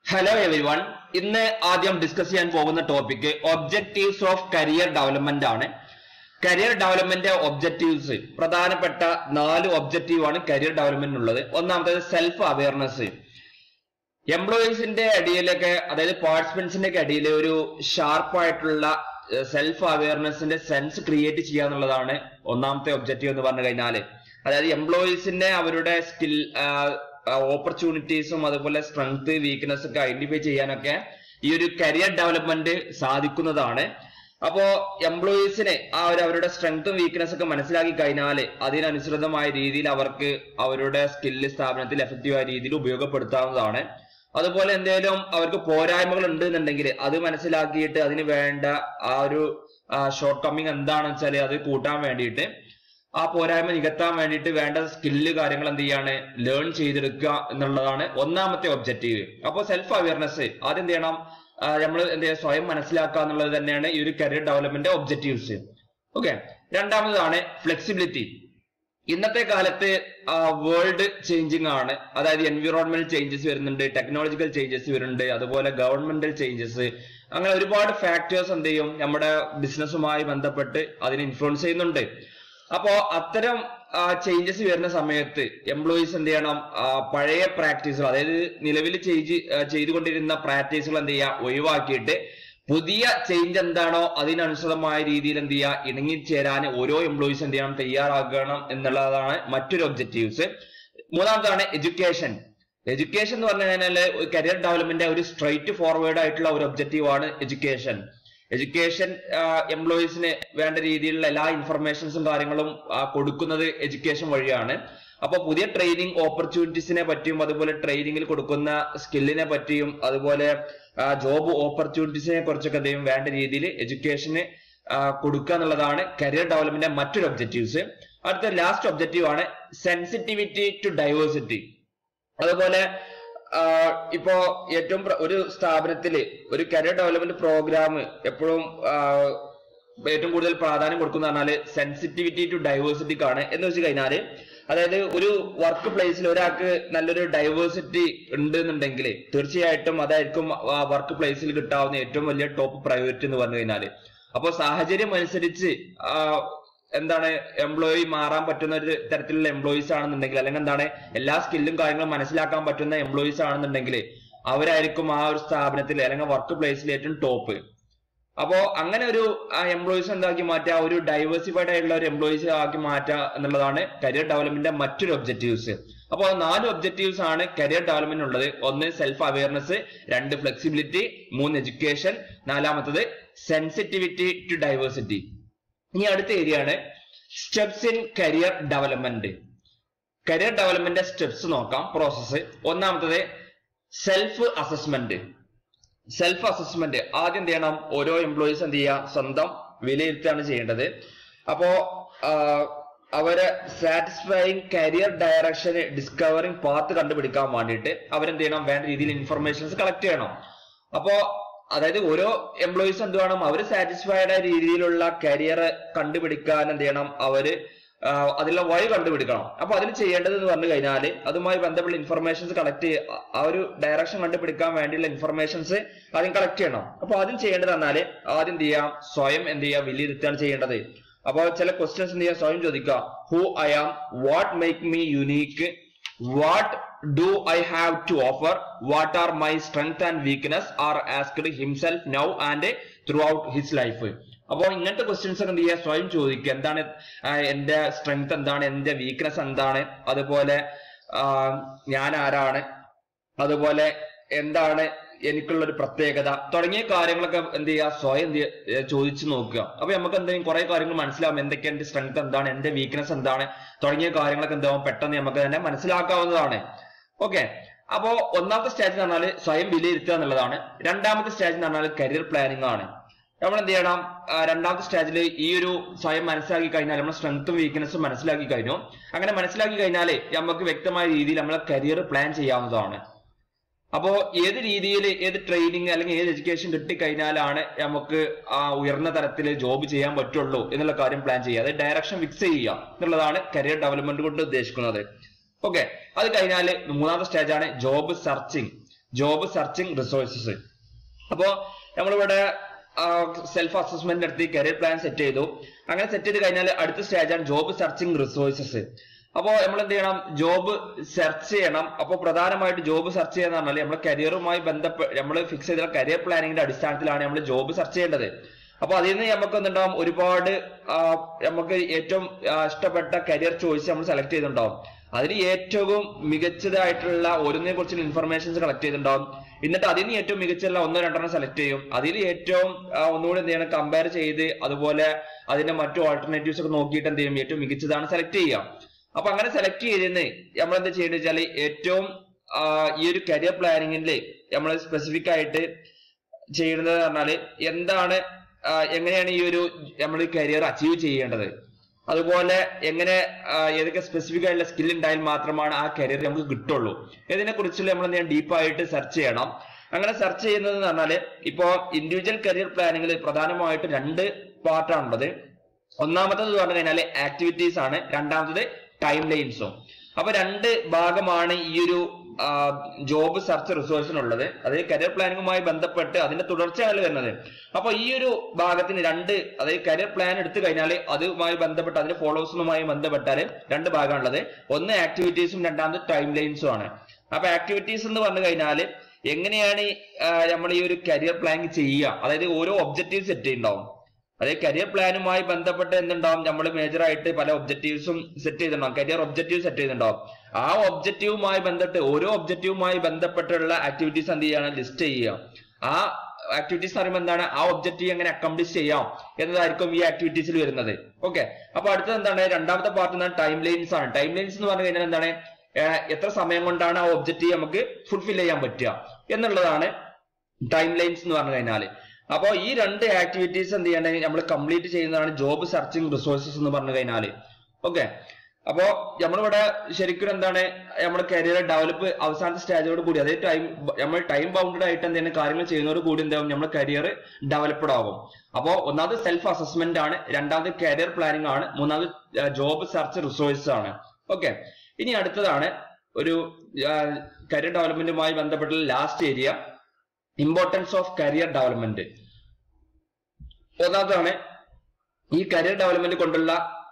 hello every one ഇന്ന് ആദ്യം discuss ചെയ്യാൻ പോകുന്ന topic objectives of career development ആണ് കരിയർ ഡെവലപ്മെന്റ് ഒബ്ജക്റ്റീവ്സ് പ്രധാനപ്പെട്ട നാല് ഒബ്ജക്റ്റീവ് ആണ് കരിയർ ഡെവലപ്മെന്റ് ഉള്ളത് ഒന്നാമത്തേത് സെൽഫ് അവയർനെസ് എംപ്ലോയീസിന്റെ അടിയിലൊക്കെ അതായത് പാർട്ടിസിപ്പൻസിന്റെ ഒക്കെ അടിയിൽ ഒരു ഷാർപ്പായിട്ടുള്ള സെൽഫ് അവയർനെസിന്റെ സെൻസ് ക്രിയേറ്റ് ചെയ്യുക എന്നുള്ളതാണ് ഒന്നാമത്തെ ഒബ്ജക്റ്റീവ് എന്ന് പറഞ്ഞു കഴിഞ്ഞാൽ അതായത് എംപ്ലോയീസിന്റെ അവരുടെ സ്കിൽ ഓപ്പർച്യൂണിറ്റീസും അതുപോലെ സ്ട്രെങ്ത് വീക്ക്നെസ് ഒക്കെ ഐഡന്റിഫൈ ചെയ്യാനൊക്കെ ഈ ഒരു കരിയർ ഡെവലപ്മെന്റ് സാധിക്കുന്നതാണ് അപ്പോ എംപ്ലോയീസിനെ ആ ഒരു അവരുടെ സ്ട്രെങ്തും വീക്ക്നെസ് ഒക്കെ മനസ്സിലാക്കി കഴിഞ്ഞാൽ അതിനനുസൃതമായ രീതിയിൽ അവർക്ക് അവരുടെ സ്കില്ല് സ്ഥാപനത്തിൽ എഫക്റ്റീവായ രീതിയിൽ ഉപയോഗപ്പെടുത്താവുന്നതാണ് അതുപോലെ എന്തെങ്കിലും അവർക്ക് പോരായ്മകൾ ഉണ്ട് എന്നുണ്ടെങ്കിൽ അത് മനസ്സിലാക്കിയിട്ട് അതിന് വേണ്ട ആ ഒരു ഷോർട്ട് കമ്മിങ് എന്താണെന്ന് വെച്ചാൽ അത് കൂട്ടാൻ വേണ്ടിയിട്ട് ആ പോരായ്മ നികത്താൻ വേണ്ടിയിട്ട് വേണ്ട സ്കില്ല് കാര്യങ്ങൾ എന്ത് ചെയ്യാണ് ലേൺ ചെയ്തെടുക്കുക എന്നുള്ളതാണ് ഒന്നാമത്തെ ഒബ്ജക്റ്റീവ് അപ്പോൾ സെൽഫ് അവയർനെസ് ആദ്യം എന്ത് ചെയ്യണം നമ്മൾ എന്ത് ചെയ്യുക സ്വയം മനസ്സിലാക്കുക എന്നുള്ളത് തന്നെയാണ് ഈ ഒരു കരിയർ ഡെവലപ്മെന്റ് ഒബ്ജക്റ്റീവ്സ് ഓക്കെ രണ്ടാമതാണ് ഫ്ലെക്സിബിലിറ്റി ഇന്നത്തെ കാലത്ത് വേൾഡ് ചേഞ്ചിങ് ആണ് അതായത് എൻവിറോൺമെന്റൽ ചേഞ്ചസ് വരുന്നുണ്ട് ടെക്നോളജിക്കൽ ചേഞ്ചസ് വരുന്നുണ്ട് അതുപോലെ ഗവൺമെന്റൽ ചേഞ്ചസ് അങ്ങനെ ഒരുപാട് ഫാക്ടേഴ്സ് എന്ത് ചെയ്യും നമ്മുടെ ബിസിനസ്സുമായി ബന്ധപ്പെട്ട് അതിനെ ഇൻഫ്ലുവൻസ് ചെയ്യുന്നുണ്ട് അപ്പോ അത്തരം ചേഞ്ചസ് വരുന്ന സമയത്ത് എംപ്ലോയീസ് എന്ത് ചെയ്യണം പഴയ പ്രാക്ടീസുകൾ അതായത് നിലവിൽ ചെയ്ത് ചെയ്തുകൊണ്ടിരുന്ന പ്രാക്ടീസുകൾ എന്ത് ചെയ്യുക ഒഴിവാക്കിയിട്ട് പുതിയ ചേഞ്ച് എന്താണോ അതിനനുസൃതമായ രീതിയിൽ എന്ത് ചെയ്യുക ഇണങ്ങിച്ചേരാൻ ഓരോ എംപ്ലോയീസ് എന്ത് ചെയ്യണം തയ്യാറാക്കണം എന്നുള്ളതാണ് മറ്റൊരു ഒബ്ജക്റ്റീവ്സ് മൂന്നാമതാണ് എഡ്യൂക്കേഷൻ എഡ്യൂക്കേഷൻ എന്ന് പറഞ്ഞു കഴിഞ്ഞാൽ കരിയർ ഡെവലപ്മെന്റ് ഒരു സ്ട്രൈറ്റ് ഫോർവേഡ് ആയിട്ടുള്ള ഒരു ഒബ്ജക്റ്റീവ് ആണ് എഡ്യൂക്കേഷൻ എഡ്യൂക്കേഷൻ എംപ്ലോയീസിന് വേണ്ട രീതിയിലുള്ള എല്ലാ ഇൻഫർമേഷൻസും കാര്യങ്ങളും കൊടുക്കുന്നത് എഡ്യൂക്കേഷൻ വഴിയാണ് അപ്പൊ പുതിയ ട്രെയിനിങ് ഓപ്പർച്യൂണിറ്റീസിനെ പറ്റിയും അതുപോലെ ട്രെയിനിങ്ങിൽ കൊടുക്കുന്ന സ്കില്ലിനെ പറ്റിയും അതുപോലെ ജോബ് ഓപ്പർച്യൂണിറ്റീസിനെ കുറിച്ചൊക്കെ എന്തെയും വേണ്ട രീതിയിൽ എഡ്യൂക്കേഷന് കൊടുക്കുക എന്നുള്ളതാണ് കരിയർ ഡെവലപ്മെന്റ് മറ്റൊരു ഒബ്ജക്റ്റീവ്സ് അടുത്ത ലാസ്റ്റ് ഒബ്ജക്റ്റീവ് ആണ് സെൻസിറ്റിവിറ്റി ടു ഡൈവേഴ്സിറ്റി അതുപോലെ ഇപ്പോ ഏറ്റവും ഒരു സ്ഥാപനത്തിൽ ഒരു കരിയർ ഡെവലപ്മെന്റ് പ്രോഗ്രാം എപ്പോഴും ഏറ്റവും കൂടുതൽ പ്രാധാന്യം കൊടുക്കുന്ന പറഞ്ഞാല് സെൻസിറ്റിവിറ്റി ടു ഡൈവേഴ്സിറ്റിക്കാണ് എന്ന് വെച്ച് കഴിഞ്ഞാല് അതായത് ഒരു വർക്ക് പ്ലേസിൽ ഒരാൾക്ക് നല്ലൊരു ഡൈവേഴ്സിറ്റി ഉണ്ട് എന്നുണ്ടെങ്കിൽ തീർച്ചയായിട്ടും അതായിരിക്കും ആ വർക്ക് പ്ലേസിൽ കിട്ടാവുന്ന ഏറ്റവും വലിയ ടോപ്പ് പ്രയോറിറ്റി എന്ന് പറഞ്ഞു കഴിഞ്ഞാല് അപ്പോൾ സാഹചര്യം അനുസരിച്ച് എന്താണ് എംപ്ലോയി മാറാൻ പറ്റുന്ന ഒരു തരത്തിലുള്ള എംപ്ലോയീസ് ആണെന്നുണ്ടെങ്കിൽ അല്ലെങ്കിൽ എന്താണ് എല്ലാ സ്കില്ലും കാര്യങ്ങളും മനസ്സിലാക്കാൻ പറ്റുന്ന എംപ്ലോയീസ് ആണെന്നുണ്ടെങ്കിൽ അവരായിരിക്കും ആ ഒരു സ്ഥാപനത്തിൽ അല്ലെങ്കിൽ വർക്ക് പ്ലേസിൽ ഏറ്റവും ടോപ്പ് അപ്പോ അങ്ങനെ ഒരു എംപ്ലോയീസ് എന്താക്കി മാറ്റുക ഒരു ഡൈവേഴ്സിഫൈഡ് ആയിട്ടുള്ള ഒരു എംപ്ലോയീസ് ആക്കി മാറ്റുക എന്നുള്ളതാണ് കരിയർ ഡെവലപ്മെന്റിന്റെ മറ്റൊരു ഒബ്ജക്റ്റീവ്സ് അപ്പോൾ നാല് ഒബ്ജക്റ്റീവ്സ് ആണ് കരിയർ ഡെവലപ്മെന്റ് ഉള്ളത് ഒന്ന് സെൽഫ് അവയർനെസ് രണ്ട് ഫ്ലെക്സിബിലിറ്റി മൂന്ന് എഡ്യൂക്കേഷൻ നാലാമത്തത് സെൻസിറ്റിവിറ്റി ടു ഡൈവേഴ്സിറ്റി ഇനി അടുത്ത ഏരിയ ആണ് steps in career development career development steps നോക്കാം പ്രോസസ്സ് ഒന്നാമത്തത് സെൽഫ് അസസ്മെന്റ് സെൽഫ് അസസ്മെന്റ് ആദ്യം എന്ത് ചെയ്യണം ഓരോ എംപ്ലോയീസ് എന്ത് ചെയ്യുക സ്വന്തം വിലയിരുത്തുകയാണ് ചെയ്യേണ്ടത് അപ്പോ അവരെ satisfying career direction discovering path കണ്ടുപിടിക്കാൻ വേണ്ടിയിട്ട് അവരെന്ത് ചെയ്യണം വേണ്ട രീതിയിൽ ഇൻഫർമേഷൻസ് കളക്ട് ചെയ്യണം അപ്പോ അതായത് ഓരോ എംപ്ലോയീസ് എന്ത് വേണം അവർ സാറ്റിസ്ഫൈഡ് ആയ രീതിയിലുള്ള കരിയർ കണ്ടുപിടിക്കാൻ എന്ത് ചെയ്യണം അവര് അതിലുള്ള വഴി കണ്ടുപിടിക്കണം അപ്പൊ അതിൽ ചെയ്യേണ്ടത് എന്ന് പറഞ്ഞു കഴിഞ്ഞാൽ അതുമായി ബന്ധപ്പെട്ട ഇൻഫർമേഷൻസ് കളക്ട് ആ ഒരു ഡയറക്ഷൻ കണ്ടുപിടിക്കാൻ വേണ്ടിയുള്ള ഇൻഫർമേഷൻസ് ആദ്യം കളക്ട് ചെയ്യണം അപ്പൊ ആദ്യം ചെയ്യേണ്ടത് എന്നാൽ ആദ്യം എന്ത് ചെയ്യാം സ്വയം എന്ത് ചെയ്യാം വിലയിരുത്തുകയാണ് ചെയ്യേണ്ടത് അപ്പൊ ചില ക്വസ്റ്റ്യൻസ് എന്ത് ചെയ്യാം സ്വയം ചോദിക്കുക who I am what make me unique what do I have to offer what are my strength and weakness are asked himself now and through out his life അപ്പോൾ ഇങ്ങനത്തെ ക്വസ്റ്റ്യൻസ് ഒക്കെ എന്ത് ചെയ്യുക സ്വയം ചോദിക്കുക എന്താണ് എന്റെ സ്ട്രെങ്ത് എന്താണ് എന്റെ വീക്ക്നെസ് എന്താണ് അതുപോലെ ഞാൻ ആരാണ് അതുപോലെ എന്താണ് എനിക്കുള്ള ഒരു പ്രത്യേകത തുടങ്ങിയ കാര്യങ്ങളൊക്കെ എന്ത് ചെയ്യുക സ്വയം ചോദിച്ചു നോക്കുക അപ്പൊ നമുക്ക് എന്തെങ്കിലും കുറെ കാര്യങ്ങൾ മനസ്സിലാവും എന്തൊക്കെ എന്റെ സ്ട്രെങ്ത് എന്താണ് എന്റെ വീക്ക്നെസ് എന്താണ് തുടങ്ങിയ കാര്യങ്ങളൊക്കെ എന്താവും പെട്ടെന്ന് നമുക്ക് തന്നെ മനസ്സിലാക്കാവുന്നതാണ് ഓക്കെ അപ്പോ ഒന്നാമത്തെ സ്റ്റേജ് എന്ന് പറഞ്ഞാൽ സ്വയം വിലയിരുത്തുക എന്നുള്ളതാണ് രണ്ടാമത്തെ സ്റ്റേജ് എന്ന് പറഞ്ഞാൽ കരിയർ പ്ലാനിങ് ആണ് നമ്മൾ എന്ത് ചെയ്യണം രണ്ടാമത്തെ സ്റ്റേജിൽ ഈ ഒരു സ്വയം മനസ്സിലാക്കി കഴിഞ്ഞാൽ നമ്മുടെ സ്ട്രെങ്ത്തും വീക്ക്നെസ്സും മനസ്സിലാക്കി കഴിഞ്ഞു അങ്ങനെ മനസ്സിലാക്കി കഴിഞ്ഞാൽ നമുക്ക് വ്യക്തമായ രീതിയിൽ നമ്മളെ കരിയർ പ്ലാൻ ചെയ്യാവുന്നതാണ് അപ്പോ ഏത് രീതിയിൽ ഏത് ട്രെയിനിങ് അല്ലെങ്കിൽ ഏത് എഡ്യൂക്കേഷൻ കിട്ടിക്കഴിഞ്ഞാലാണ് നമുക്ക് ആ ഉയർന്ന തരത്തിൽ ജോബ് ചെയ്യാൻ പറ്റുള്ളൂ എന്നുള്ള കാര്യം പ്ലാൻ ചെയ്യുക അതായത് ഡയറക്ഷൻ ഫിക്സ് ചെയ്യുക എന്നുള്ളതാണ് കരിയർ ഡെവലപ്മെന്റ് കൊണ്ട് ഉദ്ദേശിക്കുന്നത് ഓക്കെ അത് കഴിഞ്ഞാൽ മൂന്നാമത്തെ സ്റ്റേജ് ആണ് job searching job searching resources അപ്പോ നമ്മളിവിടെ സെൽഫ് അസസ്മെന്റ് നടത്തി കരിയർ പ്ലാൻ സെറ്റ് ചെയ്തു അങ്ങനെ സെറ്റ് ചെയ്ത് കഴിഞ്ഞാൽ അടുത്ത സ്റ്റേജാണ് ജോബ് സെർച്ചിങ് റിസോഴ്സസ് അപ്പോ നമ്മൾ എന്ത് ചെയ്യണം ജോബ് സെർച്ച് ചെയ്യണം അപ്പോൾ പ്രധാനമായിട്ട് ജോബ് സെർച്ച് ചെയ്യാന്ന് പറഞ്ഞാൽ നമ്മുടെ കരിയറുമായി ബന്ധപ്പെട്ട് നമ്മൾ ഫിക്സ് ചെയ്ത കരിയർ പ്ലാനിങ്ങിന്റെ അടിസ്ഥാനത്തിലാണ് നമ്മൾ ജോബ് സെർച്ച് ചെയ്യേണ്ടത് അപ്പൊ അതിൽ നിന്ന് നമുക്ക് എന്തുണ്ടാവും ഒരുപാട് ആ, നമുക്ക് ഏറ്റവും ആ, ഇഷ്ടപ്പെട്ട കരിയർ ചോയ്സ് നമ്മൾ സെലക്ട് ചെയ്തിട്ടുണ്ടാവും അതിൽ ഏറ്റവും മികച്ചതായിട്ടുള്ള ഓരോന്നിനെ കുറിച്ചുള്ള ഇൻഫർമേഷൻസ് കളക്ട് ചെയ്തിട്ടുണ്ടാവും എന്നിട്ട് അതിൽ നിന്ന് ഏറ്റവും മികച്ചുള്ള ഒന്നോ രണ്ടെണ്ണം സെലക്ട് ചെയ്യും അതിൽ ഏറ്റവും ആ, ഒന്നുകൂടി എന്ത് ചെയ്യണം കമ്പയർ ചെയ്ത് അതുപോലെ അതിന്റെ മറ്റു ഓൾട്ടർനേറ്റീവ്സ് ഒക്കെ നോക്കിയിട്ട് എന്ത് ചെയ്യും ഏറ്റവും മികച്ചതാണ് സെലക്ട് ചെയ്യാം അപ്പൊ അങ്ങനെ സെലക്ട് ചെയ്തിരുന്ന് നമ്മൾ എന്താ ചെയ്യേണ്ടത് വെച്ചാൽ ഏറ്റവും ആ, ഈ ഒരു കരിയർ പ്ലാനിങ്ങിൽ നമ്മൾ സ്പെസിഫിക് ആയിട്ട് ചെയ്യുന്നത് പറഞ്ഞാല് എന്താണ് ആ, എങ്ങനെയാണ് ഈ ഒരു നമ്മൾ കരിയർ അച്ചീവ് ചെയ്യേണ്ടത് അതുപോലെ എങ്ങനെ ആ, ഏതൊക്കെ സ്പെസിഫിക് ആയിട്ടുള്ള സ്കിൽ ഉണ്ടായാൽ മാത്രമാണ് ആ കരിയർ നമുക്ക് കിട്ടുള്ളൂ ഇതിനെ കുറിച്ചുള്ള നമ്മൾ എന്ത് ചെയ്യണം ഡീപ്പായിട്ട് സെർച്ച് ചെയ്യണം അങ്ങനെ സെർച്ച് ചെയ്യുന്നത് എന്ന് പറഞ്ഞാല് ഇപ്പോ ഇൻഡിവിജ്വൽ കരിയർ പ്ലാനിങ്ങിൽ പ്രധാനമായിട്ട് രണ്ട് പാർട്ടാണുള്ളത് ഒന്നാമത്തത് പറഞ്ഞു കഴിഞ്ഞാൽ ആക്ടിവിറ്റീസ് ആണ് രണ്ടാമത്തത് ടൈം ലൈൻസും അപ്പൊ രണ്ട് ഭാഗമാണ് ഈ ഒരു ജോബ് സെർച്ച് റിസോഴ്സിനുള്ളത് അതായത് കരിയർ പ്ലാനിങ്ങുമായി ബന്ധപ്പെട്ട് അതിന്റെ തുടർച്ചയാണ് വരുന്നത് അപ്പൊ ഈ ഒരു ഭാഗത്തിന് രണ്ട് അതായത് കരിയർ പ്ലാൻ എടുത്തു കഴിഞ്ഞാൽ അതുമായി ബന്ധപ്പെട്ട് അതിന്റെ ഫോളോവേഴ്സുമായി ബന്ധപ്പെട്ടാൽ രണ്ട് ഭാഗമാണുള്ളത് ഒന്ന് ആക്ടിവിറ്റീസും രണ്ടാമത് ടൈം ലൈൻസും ആണ് അപ്പൊ ആക്ടിവിറ്റീസ് എന്ന് പറഞ്ഞു കഴിഞ്ഞാൽ എങ്ങനെയാണ് നമ്മൾ ഈ ഒരു കരിയർ പ്ലാൻ ചെയ്യുക അതായത് ഓരോ ഒബ്ജക്റ്റീവ് സെറ്റ് ചെയ്യുന്നുണ്ടാവും അതായത് കരിയർ പ്ലാനുമായി ബന്ധപ്പെട്ട് എന്തുണ്ടാവും നമ്മൾ മേജർ ആയിട്ട് പല ഒബ്ജക്റ്റീവ്സും സെറ്റ് ചെയ്തിട്ടുണ്ടാവും കരിയർ ഒബ്ജക്റ്റീവ് സെറ്റ് ചെയ്തിട്ടുണ്ടാവും ആ ഒബ്ജക്റ്റീവുമായി ബന്ധപ്പെട്ട് ഓരോ ഒബ്ജക്റ്റീവുമായി ബന്ധപ്പെട്ടുള്ള ആക്ടിവിറ്റീസ് എന്ത് ചെയ്യാണ് ലിസ്റ്റ് ചെയ്യുക ആ ആക്ടിവിറ്റീസ് പറയുമ്പോൾ എന്താണ് ആ ഒബ്ജക്റ്റീവ് എങ്ങനെ അക്കംപ്ലിഷ് ചെയ്യാം എന്നതായിരിക്കും ഈ ആക്ടിവിറ്റീസിൽ വരുന്നത് ഓക്കെ അപ്പൊ അടുത്തത് എന്താണ് രണ്ടാമത്തെ പാർട്ട് എന്താണ് ടൈം ലൈൻസ് ആണ് ടൈം ലൈൻസ് എന്ന് പറഞ്ഞു കഴിഞ്ഞാൽ എന്താണ് ഏഹ് എത്ര സമയം കൊണ്ടാണ് ആ ഒബ്ജക്റ്റീവ് നമുക്ക് ഫുൾഫിൽ ചെയ്യാൻ പറ്റുക എന്നുള്ളതാണ് ടൈം ലൈൻസ് എന്ന് പറഞ്ഞു കഴിഞ്ഞാൽ അപ്പോൾ ഈ രണ്ട് ആക്ടിവിറ്റീസ് എന്ത് ചെയ്യണമെങ്കിൽ നമ്മൾ കംപ്ലീറ്റ് ചെയ്യുന്നതാണ് ജോബ് സെർച്ചിങ് റിസോഴ്സസ് എന്ന് പറഞ്ഞു കഴിഞ്ഞാൽ ഓക്കെ അപ്പോ നമ്മളിവിടെ ശരിക്കും എന്താണ് നമ്മുടെ കരിയർ ഡെവലപ്പ് അവസാനത്തെ സ്റ്റേജോട് കൂടി അതായത് ടൈം നമ്മൾ ടൈം ബൗണ്ടഡ് ആയിട്ട് എന്തെങ്കിലും കാര്യങ്ങൾ ചെയ്യുന്നതോട് കൂടി എന്താവും നമ്മുടെ കരിയർ ഡെവലപ്ഡ് ആകും അപ്പോൾ ഒന്നാമത് സെൽഫ് അസസ്മെന്റ് ആണ് രണ്ടാമത് കരിയർ പ്ലാനിങ് ആണ് മൂന്നാമത് ജോബ് സെർച്ച് റിസോഴ്സസ് ആണ് ഓക്കെ ഇനി അടുത്തതാണ് ഒരു കരിയർ ഡെവലപ്മെന്റുമായി ബന്ധപ്പെട്ടുള്ള last area importance of career development ഒന്നാമതാണ് ഈ കരിയർ ഡെവലപ്മെന്റ് കൊണ്ടുള്ള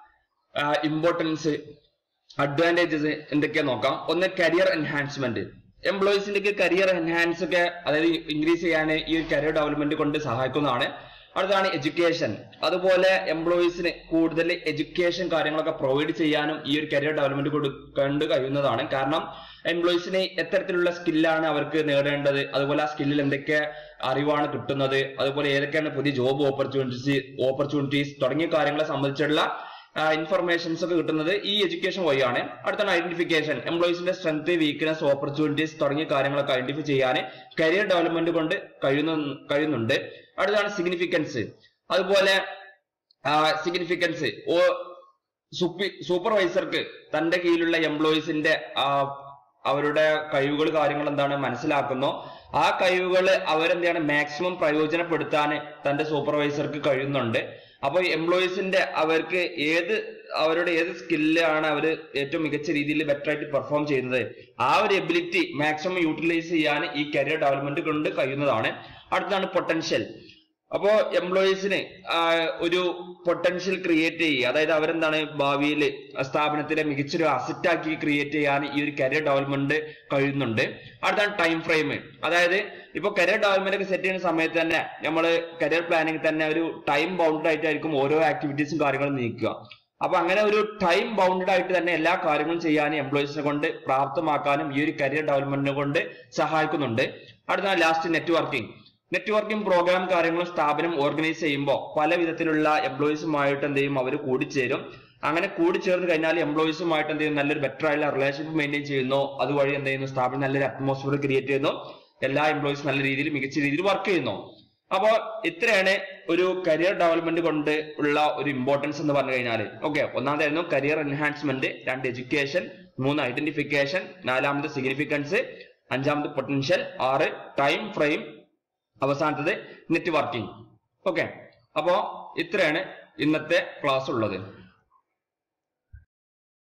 ഇമ്പോർട്ടൻസ് അഡ്വാൻറ്റേജസ് എന്തൊക്കെയാ നോക്കാം ഒന്ന് കരിയർ എൻഹാൻസ്മെന്റ് എംപ്ലോയീസിന്റെ കരിയർ എൻഹാൻസ് ഒക്കെ അതായത് ഇൻക്രീസ് ചെയ്യാൻ ഈ ഒരു കരിയർ ഡെവലപ്മെന്റ് കൊണ്ട് സഹായിക്കുന്നതാണ് അടുത്താണ് എഡ്യൂക്കേഷൻ അതുപോലെ എംപ്ലോയീസിന് കൂടുതൽ എഡ്യൂക്കേഷൻ കാര്യങ്ങളൊക്കെ പ്രൊവൈഡ് ചെയ്യാനും ഈ ഒരു കരിയർ ഡെവലപ്മെന്റ് കൊണ്ട് കഴിയുന്നതാണ് കാരണം എംപ്ലോയീസിന് എത്തരത്തിലുള്ള സ്കില്ലാണ് അവർക്ക് നേടേണ്ടത് അതുപോലെ ആ സ്കില്ലിൽ എന്തൊക്കെ അറിവാണ് കിട്ടുന്നത് അതുപോലെ ഏതൊക്കെയാണ് പുതിയ ജോബ് ഓപ്പർച്യൂണിറ്റീസ് ഓപ്പർച്യൂണിറ്റീസ് തുടങ്ങിയ കാര്യങ്ങളെ സംബന്ധിച്ചുള്ള ഇൻഫർമേഷൻസ് ഒക്കെ കിട്ടുന്നത് ഈ എഡ്യൂക്കേഷൻ വഴിയാണ് അടുത്താണ് ഐഡന്റിഫിക്കേഷൻ എംപ്ലോയീസിന്റെ സ്ട്രെങ്ത് വീക്ക്നെസ് ഓപ്പർച്യൂണിറ്റീസ് തുടങ്ങിയ കാര്യങ്ങളൊക്കെ ഐഡന്റിഫൈ ചെയ്യാൻ കരിയർ ഡെവലപ്മെന്റ് കൊണ്ട് കഴിയുന്ന കഴിയുന്നുണ്ട് അടുത്താണ് സിഗ്നിഫിക്കൻസ് അതുപോലെ സിഗ്നിഫിക്കൻസ് ഓ സൂപ്പർവൈസർക്ക് തന്റെ കീഴിലുള്ള എംപ്ലോയീസിന്റെ അവരുടെ കഴിവുകൾ കാര്യങ്ങൾ എന്താണ് മനസ്സിലാക്കുന്നോ ആ കഴിവുകൾ അവരെന്താണ് മാക്സിമം പ്രയോജനപ്പെടുത്താൻ തന്റെ സൂപ്പർവൈസർക്ക് കഴിയുന്നുണ്ട് അപ്പൊ എംപ്ലോയീസിന്റെ അവർക്ക് ഏത് അവരുടെ ഏത് സ്കില്ലാണ് അവർ ഏറ്റവും മികച്ച രീതിയിൽ ബെറ്റർ ആയിട്ട് പെർഫോം ചെയ്യുന്നത് ആ ഒരു എബിലിറ്റി മാക്സിമം യൂട്ടിലൈസ് ചെയ്യാൻ ഈ കരിയർ ഡെവലപ്മെന്റ് കൊണ്ട് കഴിയുന്നതാണ് അടുത്താണ് പൊട്ടൻഷ്യൽ അപ്പോ എംപ്ലോയീസിന് ഒരു പൊട്ടൻഷ്യൽ ക്രിയേറ്റ് ചെയ്യുക അതായത് അവരെന്താണ് ഭാവിയിൽ സ്ഥാപനത്തിലെ മികച്ചൊരു അസറ്റ് ആക്കി ക്രിയേറ്റ് ചെയ്യാൻ ഈ ഒരു കരിയർ ഡെവലപ്മെന്റ് കഴിയുന്നുണ്ട് അടുത്താണ് ടൈം ഫ്രെയിം അതായത് ഇപ്പൊ കരിയർ ഡെവലപ്മെന്റ് ഒക്കെ സെറ്റ് ചെയ്യുന്ന സമയത്ത് തന്നെ നമ്മൾ കരിയർ പ്ലാനിങ് തന്നെ ഒരു ടൈം ബൗണ്ടഡ് ആയിട്ടായിരിക്കും ഓരോ ആക്ടിവിറ്റീസും കാര്യങ്ങളും നീക്കുക അപ്പൊ അങ്ങനെ ഒരു ടൈം ബൗണ്ടഡ് ആയിട്ട് തന്നെ എല്ലാ കാര്യങ്ങളും ചെയ്യാനും എംപ്ലോയീസിനെ കൊണ്ട് പ്രാപ്തമാക്കാനും ഈ ഒരു കരിയർ ഡെവലപ്മെന്റിനെ കൊണ്ട് സഹായിക്കുന്നുണ്ട് അടുത്ത ലാസ്റ്റ് നെറ്റ്വർക്കിംഗ് നെറ്റ്വർക്കിംഗ് പ്രോഗ്രാം കാര്യങ്ങളും സ്ഥാപനം ഓർഗനൈസ് ചെയ്യുമ്പോൾ പല വിധത്തിലുള്ള എംപ്ലോയീസുമായിട്ട് എന്ത് ചെയ്യും അവർ കൂടിച്ചേരും അങ്ങനെ കൂടിച്ചേർന്ന് കഴിഞ്ഞാൽ എംപ്ലോയീസുമായിട്ട് എന്ത് ചെയ്യും നല്ലൊരു ബെറ്റർ ആയിട്ടുള്ള റിലേഷൻഷിപ്പ് മെയിൻറ്റെയിൻ ചെയ്യുന്നു അതുവഴി എന്ത് ചെയ്യുന്നു സ്ഥാപനം നല്ലൊരു അറ്റ്മോസ്ഫിയർ ക്രിയേറ്റ് ചെയ്യുന്നു എല്ലാ എംപ്ലോയീസും നല്ല രീതിയിൽ മികച്ച രീതിയിൽ വർക്ക് ചെയ്യുന്നു അപ്പോൾ ഇത്രയാണ് ഒരു കരിയർ ഡെവലപ്മെന്റ് കൊണ്ട് ഉള്ള ഒരു ഇമ്പോർട്ടൻസ് എന്ന് പറഞ്ഞു കഴിഞ്ഞാൽ ഓക്കെ ഒന്നാമതായിരുന്നു കരിയർ എൻഹാൻസ്മെന്റ് രണ്ട് എഡ്യൂക്കേഷൻ മൂന്ന് ഐഡന്റിഫിക്കേഷൻ നാലാമത് സിഗ്നിഫിക്കൻസ് അഞ്ചാമത് പൊട്ടൻഷ്യൽ ആറ് ടൈം ഫ്രെയിം അവസാനത്തത് നെറ്റ്വർക്കിംഗ് ഓക്കെ അപ്പോ ഇത്രയാണ് ഇന്നത്തെ ക്ലാസ് ഉള്ളത്